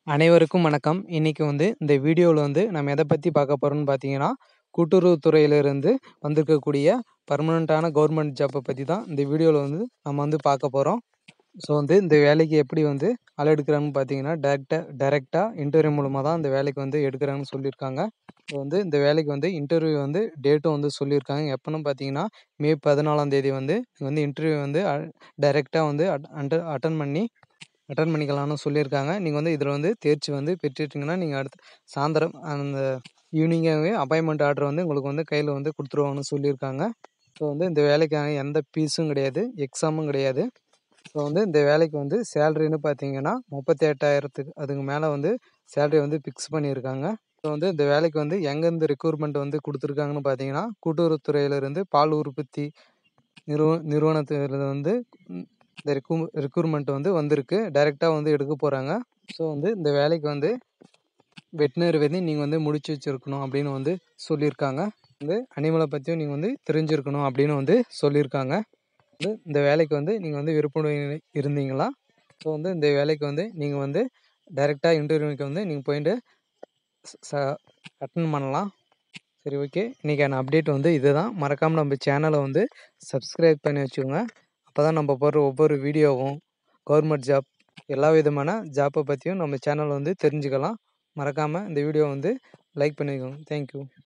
அனைவருக்கும் வணக்கம் இன்னைக்கு வந்து இந்த வீடியோவில் வந்து நம்ம எதை பற்றி பார்க்க போகிறோம்னு பார்த்தீங்கன்னா கூட்டுறவுத்துறையிலிருந்து வந்திருக்கக்கூடிய பர்மனண்ட்டான கவர்மெண்ட் ஜாப்பை பற்றி தான் இந்த வீடியோவில் வந்து நம்ம வந்து பார்க்க போகிறோம் ஸோ வந்து இந்த வேலைக்கு எப்படி வந்து ஆள் எடுக்கிறாங்கன்னு பார்த்தீங்கன்னா டேரெக்டாக டேரெக்டாக இன்டர்வியூ மூலமாக தான் இந்த வேலைக்கு வந்து எடுக்கிறாங்கன்னு சொல்லியிருக்காங்க ஸோ வந்து இந்த வேலைக்கு வந்து இன்டர்வியூ வந்து டேட்டும் வந்து சொல்லியிருக்காங்க எப்போன்னு பார்த்தீங்கன்னா மே பதினாலாம் தேதி வந்து வந்து இன்டர்வியூ வந்து டைரெக்டாக வந்து அட் அட்டன் பண்ணி அட்டன் பண்ணிக்கலாம்னு சொல்லியிருக்காங்க நீங்கள் வந்து இதில் வந்து தேர்ச்சி வந்து பெற்றுட்டிங்கன்னா நீங்கள் அடுத்து சாயந்தரம் அந்த ஈவினிங்காகவே அப்பாயின்மெண்ட் ஆர்டர் வந்து உங்களுக்கு வந்து கையில் வந்து கொடுத்துருவாங்கன்னு சொல்லியிருக்காங்க ஸோ வந்து இந்த வேலைக்கான எந்த ஃபீஸும் கிடையாது எக்ஸாமும் கிடையாது ஸோ வந்து இந்த வேலைக்கு வந்து சேலரின்னு பார்த்தீங்கன்னா முப்பத்தி எட்டாயிரத்துக்கு அதுக்கு மேலே வந்து சேலரி வந்து ஃபிக்ஸ் பண்ணியிருக்காங்க ஸோ வந்து இந்த வேலைக்கு வந்து எங்கேருந்து ரெக்ரூட்மெண்ட் வந்து கொடுத்துருக்காங்கன்னு பார்த்தீங்கன்னா கூட்டுறவுத்துறையிலேருந்து பால் உற்பத்தி நிறுவ நிறுவனத்தில் வந்து இந்த ரெக்ரூ ரெக்ரூட்மெண்ட் வந்து வந்திருக்கு டைரெக்டாக வந்து எடுக்க போகிறாங்க ஸோ வந்து இந்த வேலைக்கு வந்து வெட்டினரி வந்து நீங்கள் வந்து முடிச்சு வச்சுருக்கணும் அப்படின்னு வந்து சொல்லியிருக்காங்க வந்து அனிமலை பற்றியும் நீங்கள் வந்து தெரிஞ்சிருக்கணும் அப்படின்னு வந்து சொல்லியிருக்காங்க வந்து இந்த வேலைக்கு வந்து நீங்கள் வந்து விருப்பம் இருந்தீங்களா ஸோ வந்து இந்த வேலைக்கு வந்து நீங்கள் வந்து டைரெக்டாக இன்டர்வியூக்கு வந்து நீங்கள் போயிட்டு ச அட்டன் பண்ணலாம் சரி ஓகே இன்றைக்கான அப்டேட் வந்து இதுதான் மறக்காமல் நம்ம சேனலை வந்து சப்ஸ்கிரைப் பண்ணி வச்சுக்கோங்க அப்போ தான் நம்ம போடுற ஒவ்வொரு வீடியோவும் கவர்மெண்ட் ஜாப் எல்லா விதமான ஜாப்பை பற்றியும் நம்ம சேனல் வந்து தெரிஞ்சுக்கலாம் மறக்காமல் இந்த வீடியோ வந்து லைக் பண்ணிக்கோங்க தேங்க்யூ